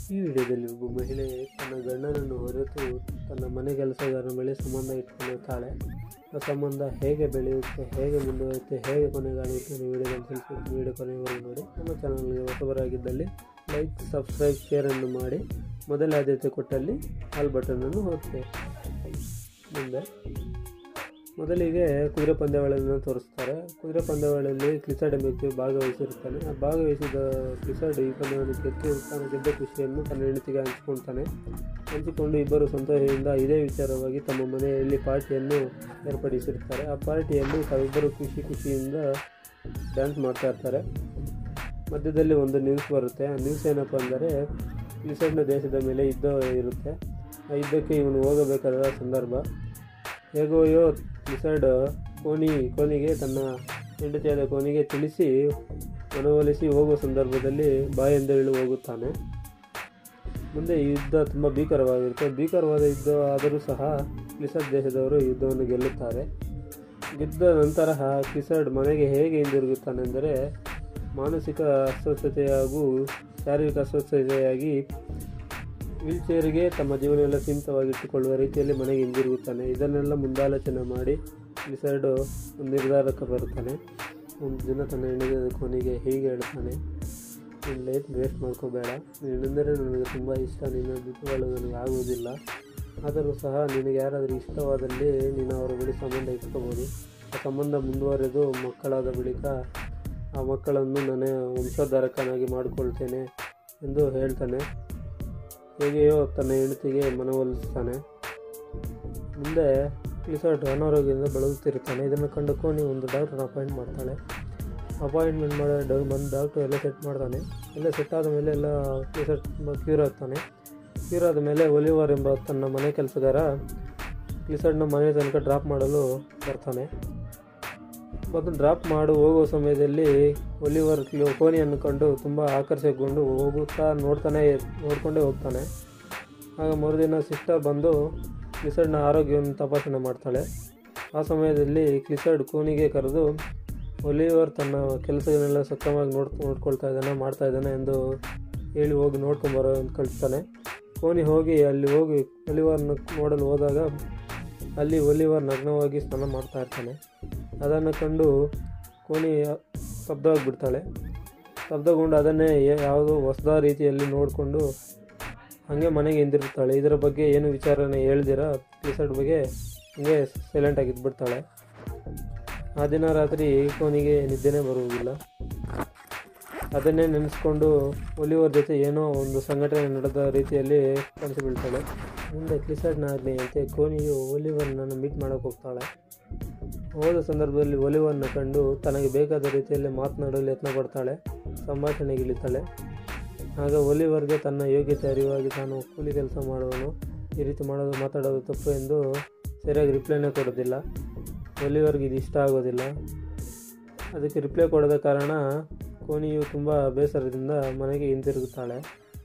ಈ ವಿಡಿಯೋದಲ್ಲಿ ಒಬ್ಬ ಮಹಿಳೆ ತನ್ನ ಗಂಡನನ್ನು ಹೊರತು ತನ್ನ ಮನೆ ಕೆಲಸಗಾರನ ಮೇಲೆ ಸಂಬಂಧ ಇಟ್ಕೊಂಡಿರ್ತಾಳೆ ಆ ಸಂಬಂಧ ಹೇಗೆ ಬೆಳೆಯುತ್ತೆ ಹೇಗೆ ಮುಂದುವರಿಯುತ್ತೆ ಹೇಗೆ ಕೊನೆಗಾಣುತ್ತೆ ಅನ್ನೋ ವಿಡಿಯೋದಲ್ಲಿ ತಿಳಿಸಿ ವಿಡಿಯೋ ಕೊನೆವರೆಗೂ ನೋಡಿ ನಮ್ಮ ಚಾನಲ್ಗೆ ಹೊಸಬರಾಗಿದ್ದಲ್ಲಿ ಲೈಕ್ ಸಬ್ಸ್ಕ್ರೈಬ್ ಶೇರನ್ನು ಮಾಡಿ ಮೊದಲ ಆದ್ಯತೆ ಕೊಟ್ಟಲ್ಲಿ ಆಲ್ ಬಟನನ್ನು ಒತ್ತೆ ಮುಂದೆ ಮೊದಲಿಗೆ ಕುದುರೆ ಪಂದ್ಯಾವಳಿಯನ್ನು ತೋರಿಸ್ತಾರೆ ಕುದುರೆ ಪಂದ್ಯಾವಳಿಯಲ್ಲಿ ಕ್ಲಿಸರ್ಡ್ ಎಂಬ ವ್ಯಕ್ತಿ ಭಾಗವಹಿಸಿರುತ್ತಾನೆ ಆ ಭಾಗವಹಿಸಿದ ಕ್ಲಿಸರ್ಡ್ ಈ ಪಂದ್ಯವನ್ನು ಗೆದ್ದು ತಾನು ಗೆದ್ದ ಖುಷಿಯನ್ನು ತನ್ನ ಹೆಂಡತಿಗೆ ಹಂಚಿಕೊಳ್ತಾನೆ ಹಂಚಿಕೊಂಡು ಇಬ್ಬರು ಸಂತೋಷದಿಂದ ಇದೇ ವಿಚಾರವಾಗಿ ತಮ್ಮ ಮನೆಯಲ್ಲಿ ಪಾರ್ಟಿಯನ್ನು ಏರ್ಪಡಿಸಿರ್ತಾರೆ ಆ ಪಾರ್ಟಿಯಲ್ಲಿ ತಾವಿಬ್ಬರು ಖುಷಿ ಖುಷಿಯಿಂದ ಡ್ಯಾನ್ಸ್ ಮಾಡ್ತಾ ಇರ್ತಾರೆ ಮಧ್ಯದಲ್ಲಿ ಒಂದು ನ್ಯೂಸ್ ಬರುತ್ತೆ ಆ ನ್ಯೂಸ್ ಏನಪ್ಪ ಅಂದರೆ ಕ್ಲಿಸರ್ಡ್ನ ದೇಶದ ಮೇಲೆ ಯುದ್ಧ ಇರುತ್ತೆ ಆ ಯುದ್ಧಕ್ಕೆ ಇವನು ಹೋಗಬೇಕಾದ ಸಂದರ್ಭ ಹೇಗೋಯೋ ಕ್ಲಿಸರ್ಡ್ ಕೋನಿ ಕೋನಿಗೆ ತನ್ನ ಹೆಂಡತಿಯಾದ ಕೋನಿಗೆ ತಿಳಿಸಿ ಮನವೊಲಿಸಿ ಹೋಗುವ ಸಂದರ್ಭದಲ್ಲಿ ಬಾಯೆಂದೇಳು ಹೋಗುತ್ತಾನೆ ಮುಂದೆ ಈ ಯುದ್ಧ ತುಂಬ ಭೀಕರವಾಗಿರುತ್ತೆ ಭೀಕರವಾದ ಯುದ್ಧ ಆದರೂ ಸಹ ಕ್ಲಿಸರ್ಡ್ ದೇಶದವರು ಯುದ್ಧವನ್ನು ಗೆಲ್ಲುತ್ತಾರೆ ಗೆದ್ದ ನಂತರ ಕ್ಲಿಸರ್ಡ್ ಮನೆಗೆ ಹೇಗೆ ಹಿಂದಿರುಗುತ್ತಾನೆಂದರೆ ಮಾನಸಿಕ ಅಸ್ವಸ್ಥತೆ ಹಾಗೂ ಶಾರೀರಿಕ ಅಸ್ವಸ್ಥತೆಯಾಗಿ ವೀಲ್ಚೇರಿಗೆ ತಮ್ಮ ಜೀವನವೆಲ್ಲ ಸೀಮಿತವಾಗಿಟ್ಟುಕೊಳ್ಳುವ ರೀತಿಯಲ್ಲಿ ಮನೆಗೆ ಹಿಂದಿರುಗುತ್ತಾನೆ ಇದನ್ನೆಲ್ಲ ಮುಂದಾಲೋಚನೆ ಮಾಡಿ ಕ್ಲಿಸರ್ಡು ಒಂದು ನಿರ್ಧಾರಕ್ಕೆ ಬರುತ್ತಾನೆ ಒಂದು ದಿನ ತನ್ನ ಹೆಣ್ಣಿಗೆ ಕೊನೆಗೆ ಹೀಗೆ ಹೇಳ್ತಾನೆ ನೀನು ಲೈಫ್ ವೇಸ್ಟ್ ಮಾಡ್ಕೋಬೇಡ ನೀನೆಂದರೆ ನನಗೆ ತುಂಬ ಇಷ್ಟ ನಿನ್ನ ಬಿಟ್ಟುಗಳು ನನಗೆ ಆಗುವುದಿಲ್ಲ ಆದರೂ ಸಹ ನಿನಗೆ ಯಾರಾದರೂ ಇಷ್ಟವಾದಲ್ಲಿ ನೀನು ಅವರ ಬಳಿ ಸಂಬಂಧ ಇಟ್ಕೋಬೋದು ಆ ಸಂಬಂಧ ಮುಂದುವರೆದು ಮಕ್ಕಳಾದ ಬಳಿಕ ಆ ಮಕ್ಕಳನ್ನು ನಾನು ವಂಶೋದ್ಧಾರಕನಾಗಿ ಮಾಡಿಕೊಳ್ತೇನೆ ಎಂದು ಹೇಳ್ತಾನೆ ಹೇಗೆಯೋ ತನ್ನ ಹೆಂಡತಿಗೆ ಮನವೊಲಿಸ್ತಾನೆ ಮುಂದೆ ಕ್ಲಿಸರ್ಟ್ ಅನಾರೋಗ್ಯದಿಂದ ಬಳಲುತ್ತಿರುತ್ತಾನೆ ಇದನ್ನು ಕಂಡು ಕೋನಿ ಒಂದು ಡಾಕ್ಟರ್ ಅಪಾಯಿಂಟ್ ಮಾಡ್ತಾಳೆ ಅಪಾಯಿಂಟ್ಮೆಂಟ್ ಮಾಡೋ ಡೌ ಬಂದು ಡಾಕ್ಟರ್ ಎಲ್ಲ ಸೆಟ್ ಮಾಡ್ತಾನೆ ಎಲ್ಲ ಸೆಟ್ ಆದ ಮೇಲೆ ಎಲ್ಲ ಕ್ಲಿಸರ್ಟ್ ತುಂಬ ಕ್ಯೂರ್ ಆಗ್ತಾನೆ ಕ್ಯೂರ್ ಆದ ಮೇಲೆ ಒಲಿವರ್ ಎಂಬ ತನ್ನ ಮನೆ ಕೆಲಸಗಾರ ಕ್ಲಿಸರ್ಟ್ನ ಮನೆ ತನಕ ಡ್ರಾಪ್ ಮಾಡಲು ಬರ್ತಾನೆ ಮತ್ತು ಡ್ರಾಪ್ ಮಾಡು ಹೋಗುವ ಸಮಯದಲ್ಲಿ ಒಲಿವರ್ ಕೋನಿಯನ್ನು ಕಂಡು ತುಂಬ ಆಕರ್ಷಕಗೊಂಡು ಹೋಗುತ್ತಾ ನೋಡ್ತಾನೆ ನೋಡ್ಕೊಂಡೇ ಹೋಗ್ತಾನೆ ಆಗ ಮರುದಿನ ಸಿಸ್ಟರ್ ಬಂದು ಕ್ಲಿಸರ್ಡ್ನ ಆರೋಗ್ಯವನ್ನು ತಪಾಸಣೆ ಮಾಡ್ತಾಳೆ ಆ ಸಮಯದಲ್ಲಿ ಕ್ಲಿಸರ್ಡ್ ಕೋನಿಗೆ ಕರೆದು ಒಲಿವರ್ ತನ್ನ ಕೆಲಸಗಳನ್ನೆಲ್ಲ ಸಕ್ರಮವಾಗಿ ನೋಡ್ ನೋಡ್ಕೊಳ್ತಾ ಇದ್ದಾನೆ ಮಾಡ್ತಾ ಇದ್ದಾನೆ ಎಂದು ಹೇಳಿ ಹೋಗಿ ನೋಡ್ಕೊಂಬರೋ ಅಂತ ಕಳಿಸ್ತಾನೆ ಕೋನಿ ಹೋಗಿ ಅಲ್ಲಿ ಹೋಗಿ ಒಲಿವರ್ನ ನೋಡಲು ಹೋದಾಗ ಅಲ್ಲಿ ಒಲಿವರ್ ನಗ್ನವಾಗಿ ಸ್ನಾನ ಮಾಡ್ತಾ ಇರ್ತಾನೆ ಅದನ್ನು ಕಂಡು ಕೋನಿ ಸ್ತಬ್ಧವಾಗಿಬಿಡ್ತಾಳೆ ಸ್ತಬ್ಧಗೊಂಡು ಅದನ್ನೇ ಯಾವುದೋ ಹೊಸದ ರೀತಿಯಲ್ಲಿ ನೋಡಿಕೊಂಡು ಹಾಗೆ ಮನೆಗೆ ಹಿಂದಿರುತ್ತಾಳೆ ಇದರ ಬಗ್ಗೆ ಏನು ವಿಚಾರಣೆ ಹೇಳ್ದಿರ ಕ್ಲಿಸರ್ಡ್ ಬಗ್ಗೆ ಹಂಗೆ ಸೈಲೆಂಟಾಗಿ ಇದ್ಬಿಡ್ತಾಳೆ ಆ ದಿನ ರಾತ್ರಿ ಕೋನಿಗೆ ನಿದ್ದೆನೇ ಬರುವುದಿಲ್ಲ ಅದನ್ನೇ ನೆನೆಸ್ಕೊಂಡು ಒಲಿವರ್ ಜೊತೆ ಏನೋ ಒಂದು ಸಂಘಟನೆ ನಡೆದ ರೀತಿಯಲ್ಲಿ ಕನಸು ಬೀಳ್ತಾಳೆ ಮುಂದೆ ಕ್ಲಿಸರ್ಡ್ನ ಆಜ್ಞೆಯಂತೆ ಕೋನಿಯು ಒಲಿವರ್ನನ್ನು ಮೀಟ್ ಮಾಡೋಕೆ ಹೋಗ್ತಾಳೆ ಹೋದ ಸಂದರ್ಭದಲ್ಲಿ ಒಲಿವರ್ನ ಕಂಡು ತನಗೆ ಬೇಕಾದ ರೀತಿಯಲ್ಲಿ ಮಾತನಾಡಲು ಯತ್ನ ಪಡ್ತಾಳೆ ಸಂಭಾಷಣೆಗಿಳಿತಾಳೆ ಆಗ ಒಲಿವರ್ಗೆ ತನ್ನ ಯೋಗ್ಯತೆ ಅರಿವಾಗಿ ತಾನು ಕೂಲಿ ಕೆಲಸ ಮಾಡುವನು ಈ ರೀತಿ ಮಾಡೋದು ಮಾತಾಡೋದು ತಪ್ಪು ಎಂದು ಸರಿಯಾಗಿ ರಿಪ್ಲೈನೇ ಕೊಡೋದಿಲ್ಲ ಒಲಿವರ್ಗೆ ಇದು ಇಷ್ಟ ಆಗೋದಿಲ್ಲ ಅದಕ್ಕೆ ರಿಪ್ಲೈ ಕೊಡದ ಕಾರಣ ಕೋನಿಯು ತುಂಬ ಬೇಸರದಿಂದ ಮನೆಗೆ ಹಿಂತಿರುಗುತ್ತಾಳೆ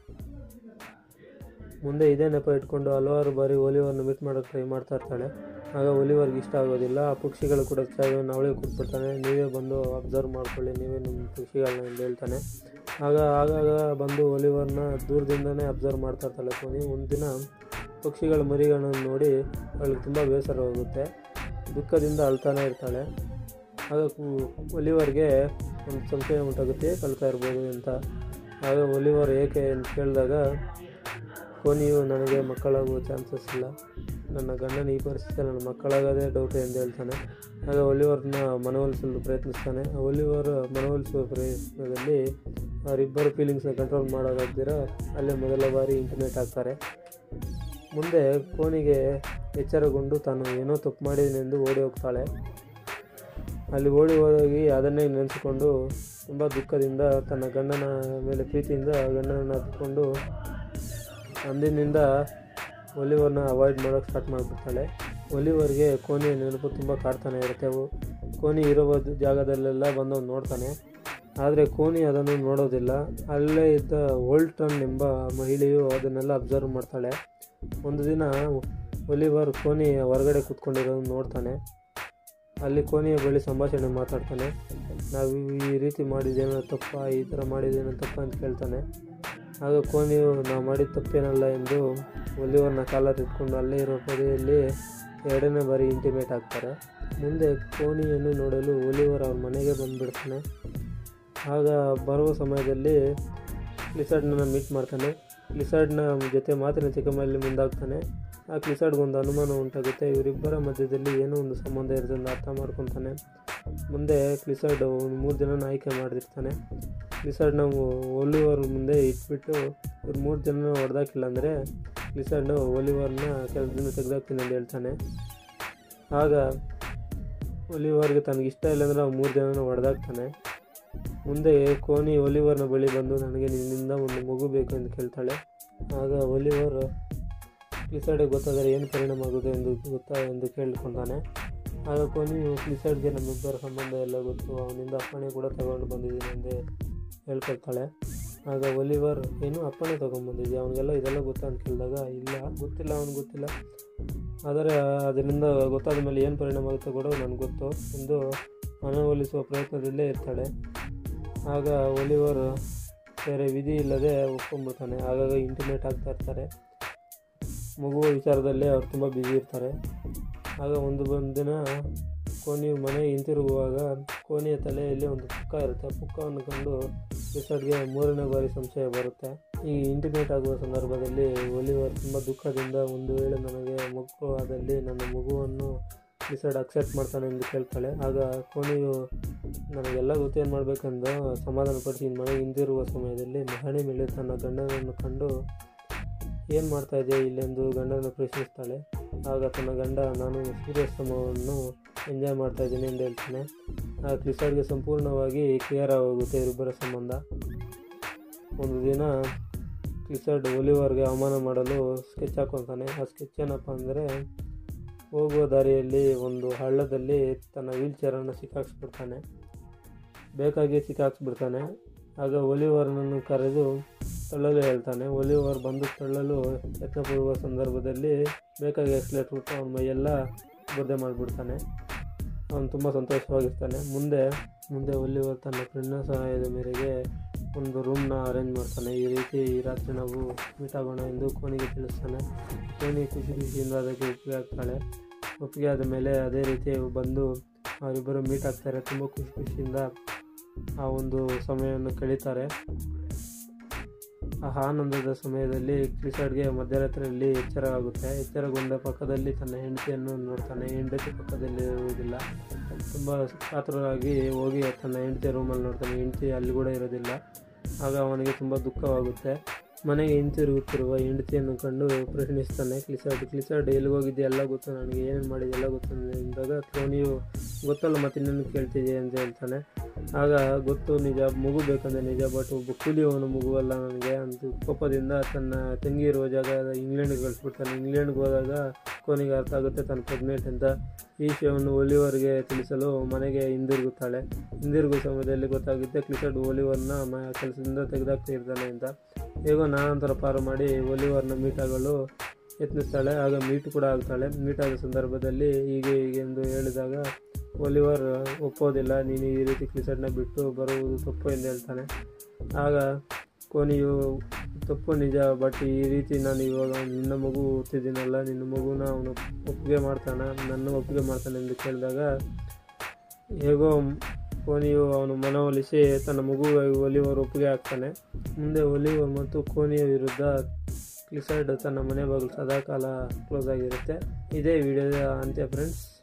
ಮುಂದೆ ಇದೇ ನೆಪ ಇಟ್ಕೊಂಡು ಹಲವಾರು ಬಾರಿ ಒಲಿವರ್ನ ಮೀಟ್ ಮಾಡೋಕ್ಕೆ ಟ್ರೈ ಮಾಡ್ತಾ ಇರ್ತಾಳೆ ಆಗ ಒಲಿವರ್ಗೆ ಇಷ್ಟ ಆಗೋದಿಲ್ಲ ಆ ಪಕ್ಷಿಗಳು ಕೂಡ ಚಾಯವನ್ನು ಅವಳಿಗೆ ಕೊಟ್ಬಿಡ್ತಾನೆ ನೀವೇ ಬಂದು ಅಬ್ಸರ್ವ್ ಮಾಡ್ಕೊಳ್ಳಿ ನೀವೇ ನಿಮ್ಮ ಪಕ್ಷಿಗಳನ್ನ ಎಂದು ಹೇಳ್ತಾನೆ ಆಗ ಆಗಾಗ ಬಂದು ಒಲಿವರ್ನ ದೂರದಿಂದನೇ ಅಬ್ಸರ್ವ್ ಮಾಡ್ತಾ ಇರ್ತಾಳೆ ಕೋನಿ ಒಂದಿನ ಪಕ್ಷಿಗಳ ಮರಿಗಳನ್ನು ನೋಡಿ ಅವಳಿಗೆ ತುಂಬ ಬೇಸರವಾಗುತ್ತೆ ದುಃಖದಿಂದ ಅಳ್ತಾನೆ ಇರ್ತಾಳೆ ಆಗ ಒಲಿವರ್ಗೆ ಒಂದು ಸಂಶಯ ಉಂಟಾಗುತ್ತೆ ಕಲಿತಾ ಇರ್ಬೋದು ಅಂತ ಆಗ ಒಲಿವರ್ ಏಕೆ ಅಂತ ಕೇಳಿದಾಗ ಕೋನಿಯು ನನಗೆ ಮಕ್ಕಳಾಗುವ ಚಾನ್ಸಸ್ ಇಲ್ಲ ನನ್ನ ಗಂಡನ ಈ ಪರಿಸ್ಥಿತಿಯಲ್ಲಿ ನನ್ನ ಮಕ್ಕಳಾಗೋದೇ ಡೌಟ್ ಎಂದು ಹೇಳ್ತಾನೆ ಆಗ ಒಲಿವರ್ನ ಮನವೊಲಿಸಲು ಪ್ರಯತ್ನಿಸ್ತಾನೆ ಆ ಒಲಿವರ್ ಮನವೊಲಿಸುವ ಪ್ರಯತ್ನದಲ್ಲಿ ಅವರಿಬ್ಬರು ಫೀಲಿಂಗ್ಸ್ನ ಕಂಟ್ರೋಲ್ ಮಾಡೋದಾಗ್ದಿರ ಅಲ್ಲೇ ಮೊದಲ ಬಾರಿ ಇಂಟರ್ನೆಟ್ ಆಗ್ತಾರೆ ಮುಂದೆ ಕೋನಿಗೆ ಎಚ್ಚರಗೊಂಡು ತಾನು ಏನೋ ತಪ್ಪು ಮಾಡಿದನೆಂದು ಓಡಿ ಹೋಗ್ತಾಳೆ ಅಲ್ಲಿ ಓಡಿ ಹೋಗಿ ಅದನ್ನೇ ನೆನೆಸಿಕೊಂಡು ತುಂಬ ದುಃಖದಿಂದ ತನ್ನ ಗಂಡನ ಮೇಲೆ ಪ್ರೀತಿಯಿಂದ ಗಂಡನನ್ನು ಹತ್ಕೊಂಡು ಅಂದಿನಿಂದ ಒಲಿವರ್ನ ಅವಾಯ್ಡ್ ಮಾಡೋಕ್ಕೆ ಸ್ಟಾರ್ಟ್ ಮಾಡಿಬಿಡ್ತಾಳೆ ಒಲಿವರ್ಗೆ ಕೋನಿಯ ನೆನಪು ತುಂಬ ಕಾಡ್ತಾನೆ ಇರುತ್ತೆ ಅವು ಕೋನಿ ಇರೋ ಜಾಗದಲ್ಲೆಲ್ಲ ಬಂದು ನೋಡ್ತಾನೆ ಆದರೆ ಕೋನಿ ಅದನ್ನು ನೋಡೋದಿಲ್ಲ ಅಲ್ಲೇ ಇದ್ದ ಓಲ್ಟನ್ ಎಂಬ ಮಹಿಳೆಯು ಅದನ್ನೆಲ್ಲ ಅಬ್ಸರ್ವ್ ಮಾಡ್ತಾಳೆ ಒಂದು ದಿನ ಒಲಿವರ್ ಕೋನಿ ಹೊರಗಡೆ ಕೂತ್ಕೊಂಡಿರೋದನ್ನು ನೋಡ್ತಾನೆ ಅಲ್ಲಿ ಕೋನಿಯ ಬಳಿ ಸಂಭಾಷಣೆ ಮಾತಾಡ್ತಾನೆ ನಾವು ಈ ರೀತಿ ಮಾಡಿದ್ದೇನೋ ತಪ್ಪ ಈ ಥರ ಮಾಡಿದ್ದೇನೋ ತಪ್ಪ ಅಂತ ಕೇಳ್ತಾನೆ ಆಗ ಕೋನಿಯು ನಾವು ಮಾಡಿದ ತಪ್ಪೇನಲ್ಲ ಎಂದು ಒಲಿವರ್ನ ಕಾಲರ್ ಇಟ್ಕೊಂಡು ಅಲ್ಲೇ ಇರೋ ಪೊದೆಯಲ್ಲಿ ಎರಡನೇ ಬಾರಿ ಇಂಟಿಮೇಟ್ ಆಗ್ತಾರೆ ಮುಂದೆ ಕೋನಿಯನ್ನು ನೋಡಲು ಒಲಿವರ್ ಅವ್ರ ಮನೆಗೆ ಬಂದುಬಿಡ್ತಾನೆ ಆಗ ಬರುವ ಸಮಯದಲ್ಲಿ ಕ್ಲಿಸರ್ಡ್ನ ಮೀಟ್ ಮಾಡ್ತಾನೆ ಕ್ಲಿಸರ್ಡ್ನ ಜೊತೆ ಮಾತಿನ ಚಿಕ್ಕಮಲ್ಲಿ ಮುಂದಾಗ್ತಾನೆ ಆ ಕ್ಲಿಸರ್ಡ್ಗೆ ಒಂದು ಅನುಮಾನ ಉಂಟಾಗುತ್ತೆ ಇವರಿಬ್ಬರ ಮಧ್ಯದಲ್ಲಿ ಏನೋ ಒಂದು ಸಂಬಂಧ ಇರುತ್ತೆ ಅಂತ ಅರ್ಥ ಮಾಡ್ಕೊತಾನೆ ಮುಂದೆ ಕ್ಲಿಸರ್ಡ್ ಒಂದು ಮೂರು ಜನನ ಆಯ್ಕೆ ಮಾಡಿರ್ತಾನೆ ಕ್ಲಿಸರ್ಡ್ನ ಒಲಿವರ್ ಮುಂದೆ ಇಟ್ಬಿಟ್ಟು ಇವ್ರು ಮೂರು ಜನ ಹೊಡೆದಾಕಿಲ್ಲ ಅಂದರೆ ಕ್ಲಿಸರ್ಡ್ ಒಲಿವರ್ನ ಕೆಲಸದಿಂದ ತೆಗೆದಾಕ್ತೀನಿ ಅಂತ ಹೇಳ್ತಾನೆ ಆಗ ಒಲಿವರ್ಗೆ ತನಗೆ ಇಷ್ಟ ಇಲ್ಲ ಅಂದರೆ ಅವ್ನು ಮೂರು ಜನನ ಹೊಡೆದಾಕ್ತಾನೆ ಮುಂದೆ ಕೋನಿ ಒಲಿವರ್ನ ಬಳಿ ಬಂದು ನನಗೆ ನಿನ್ನಿಂದ ಒಂದು ಮಗು ಬೇಕು ಎಂದು ಕೇಳ್ತಾಳೆ ಆಗ ಒಲಿವರ್ ಕ್ಲಿಸರ್ಡ್ಗೆ ಗೊತ್ತಾದರೆ ಏನು ಪರಿಣಾಮ ಆಗುತ್ತೆ ಎಂದು ಗೊತ್ತಾ ಎಂದು ಕೇಳಿಕೊಂತಾನೆ ಆಗ ಕೋನಿ ಕ್ಲಿಸರ್ಡ್ಗೆ ನಮ್ಮಿಬ್ಬರ ಸಂಬಂಧ ಎಲ್ಲ ಗೊತ್ತು ಅವನಿಂದ ಅಪ್ಪಣೆ ಕೂಡ ತಗೊಂಡು ಬಂದಿದ್ದೀನಿ ಎಂದು ಹೇಳ್ಕೊಳ್ತಾಳೆ ಆಗ ಒಲಿವರ್ ಏನು ಅಪ್ಪಣೆ ತೊಗೊಂಬಂದಿದ್ಯಾ ಅವನಿಗೆಲ್ಲ ಇದೆಲ್ಲ ಗೊತ್ತಾ ಅಂತ ಕೇಳಿದಾಗ ಇಲ್ಲ ಗೊತ್ತಿಲ್ಲ ಅವ್ನಿಗೆ ಗೊತ್ತಿಲ್ಲ ಆದರೆ ಅದರಿಂದ ಗೊತ್ತಾದ ಮೇಲೆ ಏನು ಪರಿಣಾಮ ಆಗುತ್ತೆ ಕೂಡ ನನಗೆ ಗೊತ್ತು ಎಂದು ಮನವೊಲಿಸುವ ಪ್ರಯತ್ನದಲ್ಲೇ ಇರ್ತಾಳೆ ಆಗ ಒಲಿವರ್ ಬೇರೆ ವಿಧಿ ಇಲ್ಲದೆ ಒಪ್ಕೊಂಡ್ಬಿಡ್ತಾನೆ ಆಗಾಗ ಇಂಟಿಮೇಟ್ ಆಗ್ತಾ ಇರ್ತಾರೆ ಮಗುವ ವಿಚಾರದಲ್ಲೇ ಅವ್ರು ತುಂಬ ಬ್ಯುಸಿ ಇರ್ತಾರೆ ಆಗ ಒಂದು ಒಂದು ದಿನ ಕೋನಿ ಮನೆಗೆ ಹಿಂತಿರುಗುವಾಗ ಕೋನಿಯ ತಲೆಯಲ್ಲಿ ಒಂದು ಪುಕ್ಕ ಇರುತ್ತೆ ಪುಕ್ಕವನ್ನು ಕಂಡು ರಿಸರ್ಟ್ಗೆ ಮೂರನೇ ಬಾರಿ ಸಂಶಯ ಬರುತ್ತೆ ಈ ಇಂಟಿಮೇಟ್ ಆಗುವ ಸಂದರ್ಭದಲ್ಲಿ ಒಲಿವರ್ ತುಂಬ ದುಃಖದಿಂದ ಒಂದು ವೇಳೆ ನನಗೆ ಮಗು ಆದಲ್ಲಿ ನನ್ನ ಮಗುವನ್ನು ರಿಸರ್ಟ್ ಅಕ್ಸೆಪ್ಟ್ ಮಾಡ್ತಾನೆ ಎಂದು ಕೇಳ್ತಾಳೆ ಆಗ ಕೋನಿಯು ನನಗೆಲ್ಲ ಗೊತ್ತೇನು ಮಾಡಬೇಕೆಂದು ಸಮಾಧಾನಪಡಿಸಿ ಮನೆಗೆ ಹಿಂದಿರುವ ಸಮಯದಲ್ಲಿ ಮಹಡಿ ಮೇಲೆ ತನ್ನ ಗಂಡನನ್ನು ಕಂಡು ಏನು ಮಾಡ್ತಾ ಇದೆಯಾ ಇಲ್ಲೆಂದು ಗಂಡನ ಪ್ರಶ್ನಿಸ್ತಾಳೆ ಆಗ ತನ್ನ ಗಂಡ ನಾನು ಸೂರ್ಯಾಸ್ತಮವನ್ನು ಎಂಜಾಯ್ ಮಾಡ್ತಾ ಇದ್ದೀನಿ ಎಂದು ಹೇಳ್ತಾನೆ ಆ ಕ್ಲಿಸರ್ಗೆ ಸಂಪೂರ್ಣವಾಗಿ ಕ್ಲಿಯರ್ ಆಗೋಗುತ್ತೆ ಇವರಿಬ್ಬರ ಸಂಬಂಧ ಒಂದು ದಿನ ಕ್ಲಿಸರ್ಡ್ ಒಲಿವರ್ಗೆ ಅವಮಾನ ಮಾಡಲು ಸ್ಕೆಚ್ ಹಾಕೊತಾನೆ ಆ ಸ್ಕೆಚ್ ಏನಪ್ಪ ಅಂದರೆ ಹೋಗುವ ದಾರಿಯಲ್ಲಿ ಒಂದು ಹಳ್ಳದಲ್ಲಿ ತನ್ನ ವೀಲ್ ಚೇರನ್ನು ಸಿಕ್ಕಾಕ್ಸ್ಬಿಡ್ತಾನೆ ಬೇಕಾಗಿ ಸಿಕ್ಕಾಕ್ಸ್ಬಿಡ್ತಾನೆ ಆಗ ಒಲಿವರ್ನನ್ನು ಕರೆದು ತಳ್ಳಲು ಹೇಳ್ತಾನೆ ಒಲಿವರ್ ಬಂದು ತಳ್ಳಲು ಯತ್ನ ಪಡುವ ಸಂದರ್ಭದಲ್ಲಿ ಬೇಕಾಗಿ ಎಕ್ಸ್ಲೇಟ್ ಬಿಟ್ಟು ಅವನ ಮೈಯೆಲ್ಲ ಬುದ್ಧೆ ಮಾಡಿಬಿಡ್ತಾನೆ ಅವನು ತುಂಬ ಸಂತೋಷವಾಗಿರ್ತಾನೆ ಮುಂದೆ ಮುಂದೆ ಒಲಿವರ್ ತನ್ನ ಫ್ರೆಂಡ್ನ ಸಹಾಯದ ಮೇರೆಗೆ ಒಂದು ರೂಮ್ನ ಅರೇಂಜ್ ಮಾಡ್ತಾನೆ ಈ ರೀತಿ ಈ ರಾತ್ರಿ ನಾವು ಮೀಟ್ ಆಗೋಣ ಎಂದು ಕೋನಿಗೆ ತಿಳಿಸ್ತಾನೆ ಕೋನಿ ಖುಷಿ ಖುಷಿಯಿಂದ ಅದಕ್ಕೆ ಒಪ್ಪಿಗೆ ಆಗ್ತಾಳೆ ಒಪ್ಪಿಗೆ ಆದ ಮೇಲೆ ಅದೇ ರೀತಿ ಬಂದು ಅವರಿಬ್ಬರು ಮೀಟ್ ಆಗ್ತಾರೆ ತುಂಬ ಖುಷಿ ಖುಷಿಯಿಂದ ಆ ಒಂದು ಸಮಯವನ್ನು ಕಳೀತಾರೆ ಆ ಆನಂದದ ಸಮಯದಲ್ಲಿ ಕ್ಲಿಸರ್ಡ್ಗೆ ಮಧ್ಯರಾತ್ರಿಯಲ್ಲಿ ಎಚ್ಚರ ಆಗುತ್ತೆ ಎಚ್ಚರಗೊಂಡ ಪಕ್ಕದಲ್ಲಿ ತನ್ನ ಹೆಂಡತಿಯನ್ನು ನೋಡ್ತಾನೆ ಹೆಂಡತಿ ಪಕ್ಕದಲ್ಲಿ ಇರುವುದಿಲ್ಲ ತುಂಬ ಕಾತುರರಾಗಿ ಹೋಗಿ ತನ್ನ ಹೆಂಡತಿಯ ರೂಮಲ್ಲಿ ನೋಡ್ತಾನೆ ಹೆಂಡತಿ ಅಲ್ಲಿ ಕೂಡ ಇರೋದಿಲ್ಲ ಆಗ ಅವನಿಗೆ ತುಂಬ ದುಃಖವಾಗುತ್ತೆ ಮನೆಗೆ ಹಿಂತಿರುಗುತ್ತಿರುವ ಹೆಂಡತಿಯನ್ನು ಕಂಡು ಪ್ರಶ್ನಿಸ್ತಾನೆ ಕ್ಲಿಸರ್ಡ್ ಕ್ಲಿಸರ್ಡ್ ಎಲ್ಲಿ ಹೋಗಿದ್ದೆ ಎಲ್ಲ ಗೊತ್ತು ನನಗೆ ಏನೇನು ಮಾಡಿದೆ ಎಲ್ಲ ಗೊತ್ತು ಅಂದಾಗ ಕ್ರೋನಿಯು ಗೊತ್ತಲ್ಲ ಮತ್ತೆ ಇನ್ನೇನು ಕೇಳ್ತಿದ್ದೆ ಅಂತ ಹೇಳ್ತಾನೆ ಆಗ ಗೊತ್ತು ನಿಜ ಮಗು ಬೇಕಂದ್ರೆ ನಿಜ ಬಟ್ ಒಬ್ಬ ಕೂಲಿಯವನು ಮಗುವಲ್ಲ ನನಗೆ ಅಂತ ಕೋಪದಿಂದ ತನ್ನ ತಂಗಿ ಇರುವ ಜಾಗ ಇಂಗ್ಲೆಂಡ್ಗೆ ಕಳಿಸ್ಬಿಡ್ತಾನೆ ಇಂಗ್ಲೆಂಡ್ಗೆ ಹೋದಾಗ ಕೋನಿಗೆ ಅರ್ಥ ಆಗುತ್ತೆ ತನ್ನ ಪ್ರೆಗ್ನೆಂಟ್ ಅಂತ ಈ ವಿಷಯವನ್ನು ಒಲಿವರ್ಗೆ ತಿಳಿಸಲು ಮನೆಗೆ ಹಿಂದಿರುಗುತ್ತಾಳೆ ಹಿಂದಿರುಗುವ ಸಮಯದಲ್ಲಿ ಗೊತ್ತಾಗುತ್ತೆ ಕ್ಲಿಸರ್ಡ್ ಒಲಿವರ್ನ ಮ ಕೆಲಸದಿಂದ ತೆಗೆದಾಕ್ತಾ ಇರ್ತಾನೆ ಅಂತ ಹೇಗೋ ನಾನಂತರ ಪಾರು ಮಾಡಿ ಒಲಿವರ್ನ ಮೀಟ್ ಆಗಲು ಯತ್ನಿಸ್ತಾಳೆ ಆಗ ಮೀಟ್ ಕೂಡ ಆಗ್ತಾಳೆ ಮೀಟ್ ಆದ ಸಂದರ್ಭದಲ್ಲಿ ಹೀಗೆ ಹೀಗೆ ಎಂದು ಹೇಳಿದಾಗ ಒಲಿವರ್ ಒಪ್ಪೋದಿಲ್ಲ ನೀನು ಈ ರೀತಿ ಕ್ಲಿಸರ್ಡ್ನ ಬಿಟ್ಟು ಬರುವುದು ತಪ್ಪು ಎಂದು ಹೇಳ್ತಾನೆ ಆಗ ಕೊನೆಯು ತಪ್ಪು ನಿಜ ಬಟ್ ಈ ರೀತಿ ನಾನು ಇವಾಗ ನಿನ್ನ ಮಗು ಓದ್ತಿದ್ದೀನಲ್ಲ ನಿನ್ನ ಮಗುನ ಅವನು ಒಪ್ಪಿಗೆ ಮಾಡ್ತಾನೆ ನನ್ನ ಒಪ್ಪಿಗೆ ಮಾಡ್ತಾನೆ ಎಂದು ಕೇಳಿದಾಗ ಹೇಗೋ ಕೋನಿಯು ಅವನು ಮನವೊಲಿಸಿ ತನ್ನ ಮಗುವಾಗಿ ಒಲಿವರ್ ಒಪ್ಪಿಗೆ ಆಗ್ತಾನೆ ಮುಂದೆ ಒಲಿವರ್ ಮತ್ತು ಕೋನಿಯ ವಿರುದ್ಧ ಕ್ಲಿಸರ್ಡ್ ತನ್ನ ಮನೆ ಬಾಗಿಲು ಸದಾಕಾಲ ಕ್ಲೋಸ್ ಆಗಿರುತ್ತೆ ಇದೇ ವಿಡಿಯೋದ ಅಂತ್ಯ ಫ್ರೆಂಡ್ಸ್